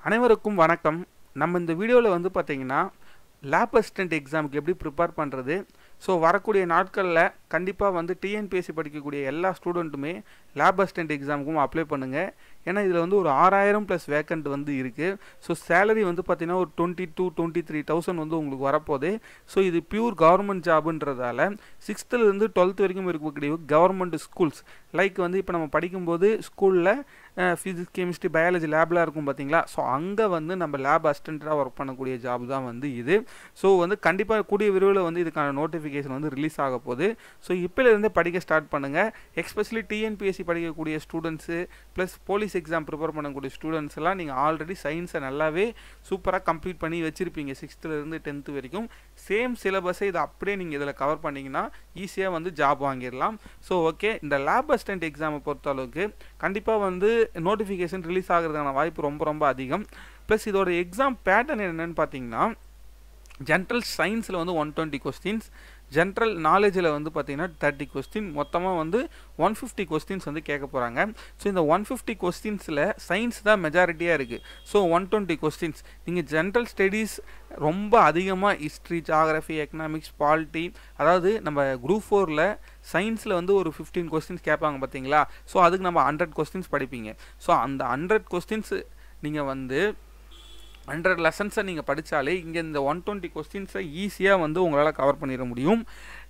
அனைவருக்கும் வணக்கம் நம்ம இந்த வீடியோவில் வந்து பார்த்தீங்கன்னா லேப் அசிஸ்டன்ட் எக்ஸாமுக்கு எப்படி ப்ரிப்பேர் பண்ணுறது ஸோ வரக்கூடிய நாட்களில் கண்டிப்பாக வந்து டிஎன்பிஎஸ்சி படிக்கக்கூடிய எல்லா ஸ்டூடெண்ட்டுமே லேப் அசிஸ்டன்ட் எக்ஸாமுக்கும் அப்ளை பண்ணுங்கள் ஏன்னா இதில் வந்து ஒரு ஆறாயிரம் ப்ளஸ் வேக்கண்ட் வந்து இருக்குது ஸோ சேலரி வந்து பார்த்தீங்கன்னா ஒரு twenty two twenty three thousand வந்து உங்களுக்கு வரப்போகுது ஸோ இது பியூர் கவர்மெண்ட் ஜாபுன்றதால சிக்ஸ்த்துலேருந்து டுவெல்த் வரைக்கும் இருக்கக்கூடிய கவர்மெண்ட் ஸ்கூல்ஸ் லைக் வந்து இப்போ நம்ம படிக்கும்போது ஸ்கூலில் ஃபிசிக்ஸ் கெமிஸ்ட்ரி பயாலஜி லேப்லாம் இருக்கும் பார்த்தீங்களா ஸோ அங்கே வந்து நம்ம லேப் அசிஸ்டண்ட்டாக ஒர்க் பண்ணக்கூடிய ஜாப் தான் வந்து இது ஸோ வந்து கண்டிப்பாக கூடிய விரைவில் வந்து இதுக்கான நோட்டிஃபிகேஷன் வந்து ரிலீஸ் ஆக போகுது ஸோ இப்போலேருந்தே படிக்க ஸ்டார்ட் பண்ணுங்கள் எக்ஸ்பெஷலி டிஎன்பிஎஸ்சி படிக்கக்கூடிய students plus police exam prepare பண்ணக்கூடிய ஸ்டூடெண்ட்ஸ் எல்லாம் நீங்கள் ஆல்ரெடி சயின்ஸை நல்லாவே சூப்பராக கம்ப்ளீட் பண்ணி வச்சுருப்பீங்க சிக்ஸ்த்துலேருந்து டென்த்து வரைக்கும் சேம் சிலபஸை இதை அப்படியே நீங்கள் இதில் கவர் பண்ணிங்கன்னா ஈஸியாக வந்து ஜாப் வாங்கிடலாம் ஸோ ஓகே இந்த லேப் அசிஸ்டன்ட் எக்ஸாமை பொறுத்த அளவுக்கு கண்டிப்பாக வந்து நோட்டிஃபிகேஷன் ரிலீஸ் ஆகிறதுக்கான வாய்ப்பு ரொம்ப ரொம்ப அதிகம் ப்ளஸ் இதோட எக்ஸாம் பேட்டர்ன் என்னென்னு பார்த்தீங்கன்னா ஜென்ரல் சயின்ஸில் வந்து ஒன் டுவெண்ட்டி கொஸ்டின்ஸ் ஜென்ரல் நாலேஜில் வந்து பார்த்தீங்கன்னா தேர்ட்டி கொஸ்டின் மொத்தமாக வந்து ஒன் ஃபிஃப்டி கொஸ்டின்ஸ் வந்து கேட்க போகிறாங்க ஸோ இந்த ஒன் ஃபிஃப்டி கொஸ்டின்ஸில் சயின்ஸ் தான் மெஜாரிட்டியாக இருக்குது ஸோ ஒன் டுவெண்ட்டி கொஸ்டின்ஸ் நீங்கள் ஜென்ரல் ஸ்டடீஸ் ரொம்ப அதிகமாக ஹிஸ்ட்ரி ஜாகிரஃபி எக்கனாமிக்ஸ் பாலிட்டி அதாவது நம்ம குரூப் ஃபோரில் சயின்ஸில் வந்து ஒரு ஃபிஃப்டீன் கொஸ்டின்ஸ் கேட்பாங்க பார்த்தீங்களா ஸோ அதுக்கு நம்ம ஹண்ட்ரட் கொஸ்டின்ஸ் படிப்பீங்க ஸோ அந்த ஹண்ட்ரட் கொஸ்டின்ஸ் நீங்கள் வந்து ஹண்ட்ரட் லெசன்ஸை நீங்கள் படித்தாலே இங்கே இந்த ஒன் டுவெண்ட்டி கொஸ்டின்ஸை ஈஸியாக வந்து உங்களால் கவர் பண்ணிட முடியும்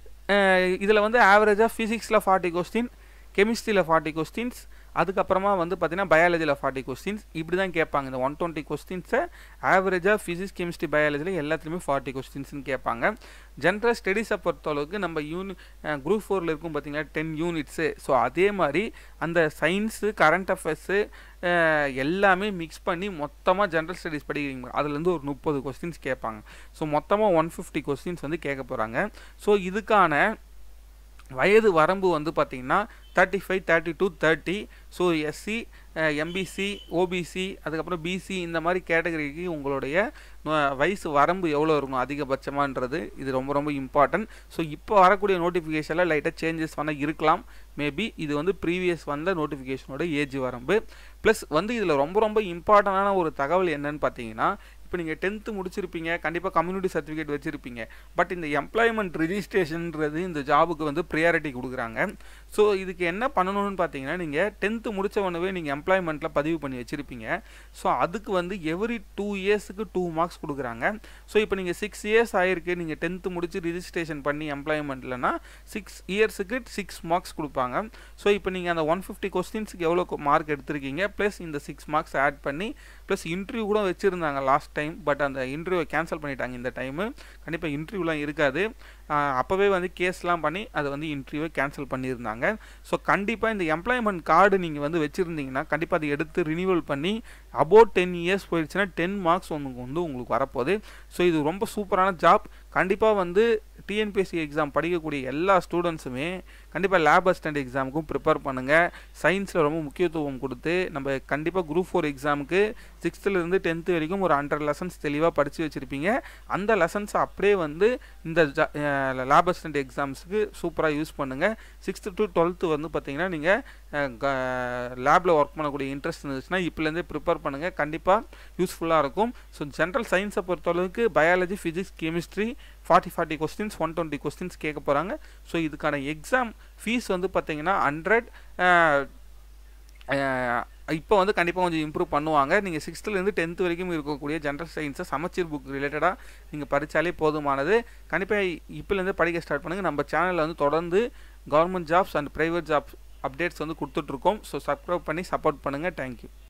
இதில் வந்து ஆவரேஜாக ஃபிசிக்ஸில் ஃபார்ட்டி கொஸ்டின் கெமிஸ்ட்ரியில் ஃபார்ட்டி கொஸ்டின்ஸ் அதுக்கப்புறமா வந்து பார்த்தீங்கன்னா பயாலஜியில் ஃபார்ட்டி கொஸ்டின்ஸ் இப்படி தான் கேட்பாங்க இந்த ஒன் டுவெண்ட்டி கொஸ்டின்ஸை ஆவரேஜாக ஃபிசிக்ஸ் கெமிஸ்ட்ரி பயாலஜியில் எல்லாத்துலேயுமே ஃபார்ட்டி கொஸ்டின்ஸ்னு கேட்பாங்க ஜென்ரல் ஸ்டடீஸை பொறுத்தளவுக்கு நம்ம யூனி குரூப் ஃபோரில் இருக்கும் பார்த்தீங்கன்னா டென் யூனிட்ஸு ஸோ அதே மாதிரி அந்த சயின்ஸு கரண்ட் அஃபேர்ஸு எல்லாமே மிக்ஸ் பண்ணி மொத்தமாக ஜென்ரல் ஸ்டடீஸ் படிக்கிறீங்க அதுலேருந்து ஒரு முப்பது கொஸ்டின்ஸ் கேட்பாங்க ஸோ மொத்தமாக ஒன் ஃபிஃப்டி கொஸ்டின்ஸ் வந்து கேட்க போகிறாங்க ஸோ இதுக்கான வயது வரம்பு வந்து பார்த்திங்கன்னா thirty five thirty two thirty so SC MBC OBC அதுக்கப்புறம் பிசி இந்த மாதிரி கேட்டகரிக்கு உங்களுடைய வயசு வரம்பு எவ்வளோ இருக்கும் அதிகபட்சமான்றது இது ரொம்ப ரொம்ப இம்பார்ட்டன்ட் ஸோ இப்போ வரக்கூடிய நோட்டிஃபிகேஷனில் லைட்டாக சேஞ்சஸ் பண்ண இருக்கலாம் மேபி இது வந்து ப்ரீவியஸ் வந்த நோட்டிஃபிகேஷனோட ஏஜ் வரம்பு ப்ளஸ் வந்து இதில் ரொம்ப ரொம்ப இம்பார்ட்டண்டான ஒரு தகவல் என்னன்னு பார்த்தீங்கன்னா இப்போ நீங்கள் டென்த்து முடிச்சிருப்பீங்க கண்டிப்பாக கம்யூனிட்டி சர்டிஃபிகேட் வச்சுருப்பீங்க பட் இந்த எம்ப்ளாய்மெண்ட் ரிஜிஸ்ட்ரேஷன்ன்றது இந்த ஜாபுக்கு வந்து ப்ரியாரிட்டி கொடுக்குறாங்க ஸோ இதுக்கு என்ன பண்ணணும்னு பார்த்தீங்கன்னா நீங்கள் டென்த்து முடித்த உடனே நீங்கள் எம்ப்ளாய்மெண்ட்டில் பதிவு பண்ணி வச்சுருப்பீங்க ஸோ அதுக்கு வந்து எவ்ரி டூ இயர்ஸுக்கு டூ மார்க்ஸ் கொடுக்குறாங்க ஸோ இப்போ நீங்கள் சிக்ஸ் இயர்ஸ் ஆகிருக்கு நீங்கள் டென்த்து முடிச்சு ரிஜிஸ்ட்ரேஷன் பண்ணி எம்ப்ளாய்மெண்ட்லனா சிக்ஸ் இயர்ஸுக்கு சிக்ஸ் மார்க்ஸ் கொடுப்பாங்க ஸோ இப்போ நீங்கள் அந்த ஒன் ஃபிஃப்டி கொஸ்டின்ஸுக்கு எவ்வளோ மார்க் எடுத்திருக்கீங்க ப்ளஸ் இந்த சிக்ஸ் மார்க்ஸ் ஆட் பண்ணி ப்ளஸ் இன்டர்வியூ கூட வச்சுருந்தாங்க லாஸ்ட் டைம் பட் அந்த இன்டர்வியூவை கேன்சல் பண்ணிட்டாங்க இந்த டைமு கண்டிப்பாக இன்டர்வியூலாம் இருக்காது அப்போவே வந்து கேஸ்லாம் பண்ணி அதை வந்து இன்டர்வியூவை கேன்சல் பண்ணியிருந்தாங்க ஸோ கண்டிப்பாக இந்த எம்ப்ளாய்மெண்ட் கார்டு நீங்கள் வந்து வச்சுருந்தீங்கன்னா கண்டிப்பாக அதை எடுத்து ரினியூவல் பண்ணி அபவுட் டென் இயர்ஸ் போயிடுச்சுன்னா டென் மார்க்ஸ் உங்களுக்கு வந்து உங்களுக்கு வரப்போகுது ஸோ இது ரொம்ப சூப்பரான ஜாப் கண்டிப்பாக வந்து டிஎன்பிஎஸ்சி எக்ஸாம் படிக்கக்கூடிய எல்லா ஸ்டூடெண்ட்ஸுமே கண்டிப்பாக லேப் அசிஸ்டன்ட் எக்ஸாமுக்கும் ப்ரிப்பேர் பண்ணுங்கள் சயின்ஸில் ரொம்ப முக்கியத்துவம் கொடுத்து நம்ம கண்டிப்பாக குரூப் ஃபோர் எக்ஸாமுக்கு சிக்ஸ்த்துலேருந்து டென்த்து வரைக்கும் ஒரு ஹண்ட்ரட் லெசன்ஸ் தெளிவாக படித்து வச்சுருப்பீங்க அந்த லெசன்ஸை அப்படியே வந்து இந்த லேப் அசிஸ்டன்ட் எக்ஸாம்ஸுக்கு சூப்பராக யூஸ் பண்ணுங்கள் சிக்ஸ்த்து டு டுவெல்த்து வந்து பார்த்தீங்கன்னா நீங்கள் லேபில் ஒர்க் பண்ணக்கூடிய இன்ட்ரெஸ்ட் இருந்துச்சுன்னா இப்போலேருந்தே ப்ரிப்பேர் பண்ணுங்கள் கண்டிப்பாக யூஸ்ஃபுல்லாக இருக்கும் ஸோ ஜென்ரல் சயின்ஸை பொறுத்தளவுக்கு biology physics chemistry forty forty questions one twenty questions கேட்க போகிறாங்க ஸோ இதுக்கான எக்ஸாம் ஃபீஸ் வந்து பார்த்தீங்கன்னா ஹண்ட்ரட் இப்போ வந்து கண்டிப்பாக கொஞ்சம் இம்ப்ரூவ் பண்ணுவாங்க நீங்கள் சிக்ஸ்த்துலேருந்து டென்த் வரைக்கும் இருக்கக்கூடிய ஜென்ரல் சயின்ஸை சமச்சீர் புக் ரிலேட்டடாக நீங்கள் படித்தாலே போதுமானது கண்டிப்பாக இப்போலேருந்து படிக்க ஸ்டார்ட் பண்ணுங்கள் நம்ம சேனலில் வந்து தொடர்ந்து government jobs and private jobs updates வந்து கொடுத்துட்ருக்கோம் ஸோ சப்ஸ்கிரைப் பண்ணி சப்போர்ட் பண்ணுங்கள் தேங்க்யூ